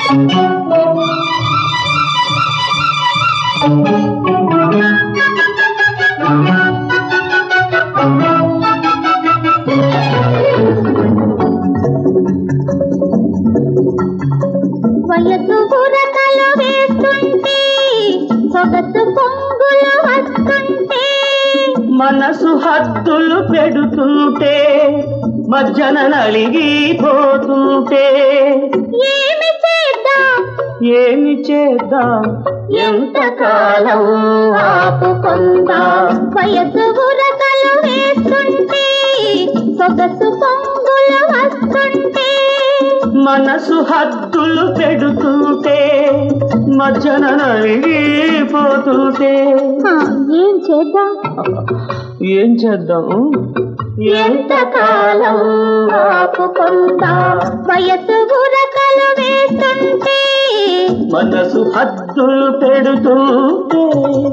వయసు బురకలు వేస్తుంటే సొగసు పొంగులు వస్తుంటే మనసు హద్దులు పెడుతుంటే మజ్జన నలిగిపోతుంటే ఏమి చేద్దాం ఏమి చేద్దాం ఎంతకాలం ఆపుకుందాం వయసు బురకలు వేస్తుంటే సొగసు పొంగులు వస్తుంటే మనసు హద్దులు పెడుతుంటే మజ్జన నలిగిపోతుంటే ఆ, ఏం చేద్దాం ఏం చేద్దాం ఎంతకాలం ఆపుకుందాం వయసు బురకలు వేస్తుంటే మనసు హద్దులు పెడుతుంటే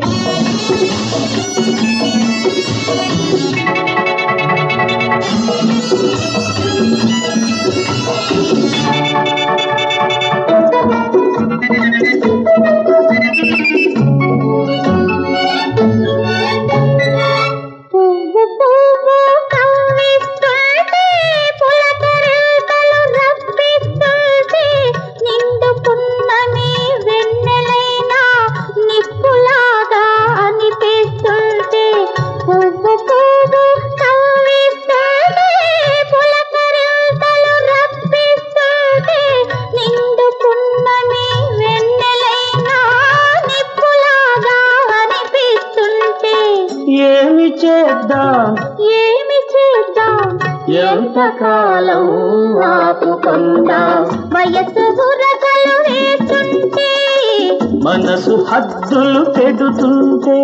పువ్వు పువ్వు కవ్విస్తుంటే పులకరింతలు రప్పిస్తుంటే నిండు పున్నమి వెన్నెలైనా నిప్పులాగా అనిపిస్తుంటే పువ్వు పువ్వు కవ్విస్తుంటే పులకరింతలు రప్పిస్తుంటే నిండు పున్నమి వెన్నెలైనా నిప్పులాగా అనిపిస్తుంటే ఏమి చేద్దాం ఏమి చేద్దాం ఎంతకాలం ఆపుకుందాం వయసు బుర్రకలు వేస్తుంటే మనసు హద్దులు పెడుతుంటే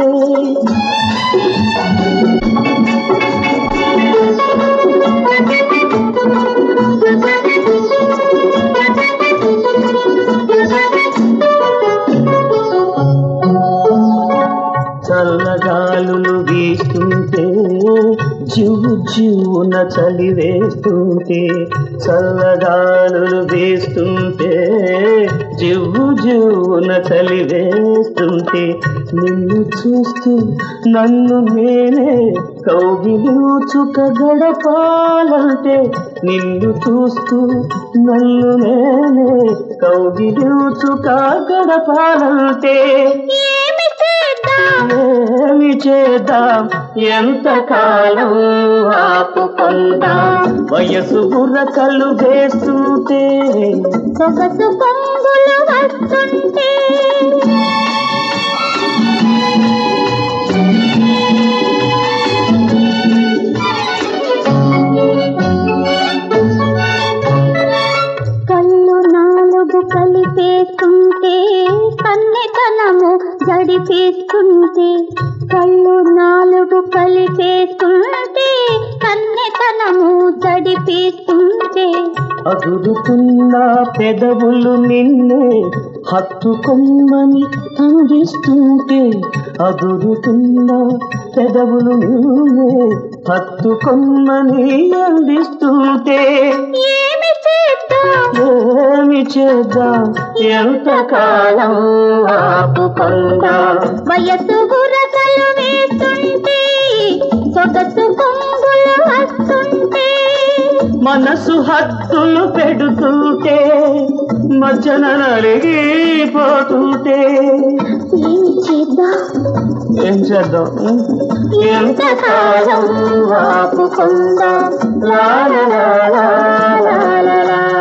చల్లగాలులు వీస్తుంటే జివ్వు జివ్వున చలి వేస్తుంటే చల్లగాలులు వీస్తుంటే జివ్వు జివ్వున చలి వేస్తుంటే నిన్ను చూస్తూ నన్ను నేనే కౌగిలిచుక గడపాలంటే నిన్ను చూస్తూ నన్ను నేనే కౌగిలిచుక గడపాలంటే ఏమి చేద్దాం ఏమి చేద్దాం ఎంతకాలం ఆపుకుందాం వయసు బుర్రకలు వేస్తుంటే సొగసు పొంగులు వస్తుంటే కళ్ళు నాలుగు కలిపేస్తుంటే కన్నెతనము జడిపేస్తుంటే కళ్ళు నాలుగు కలిపేస్తుంటే కన్నెతనము జడిపేస్తుంటే అదురుతున్న పెదవులు నిన్నే హత్తుకొమ్మని అందిస్తుంటే అదురుతున్న పెదవులు నిన్నే హత్తుకొమ్మని అందిస్తుంటే ఏమి చేద్దాం ఏమి చేద్దాం ఎంతకాలం ఆపుకుందాం వయసు బురకలు వేస్తుంటే సొగసు పొంగులు వస్తుంటే మనసు హద్దులు పెడుతుంటే మజ్జన నలిగిపోతుంటే ఏమి చేద్దాం ఏం చేద్దాం ఎంతకాలం ఆపుకుందాం లా లా లా లా లా లా లా.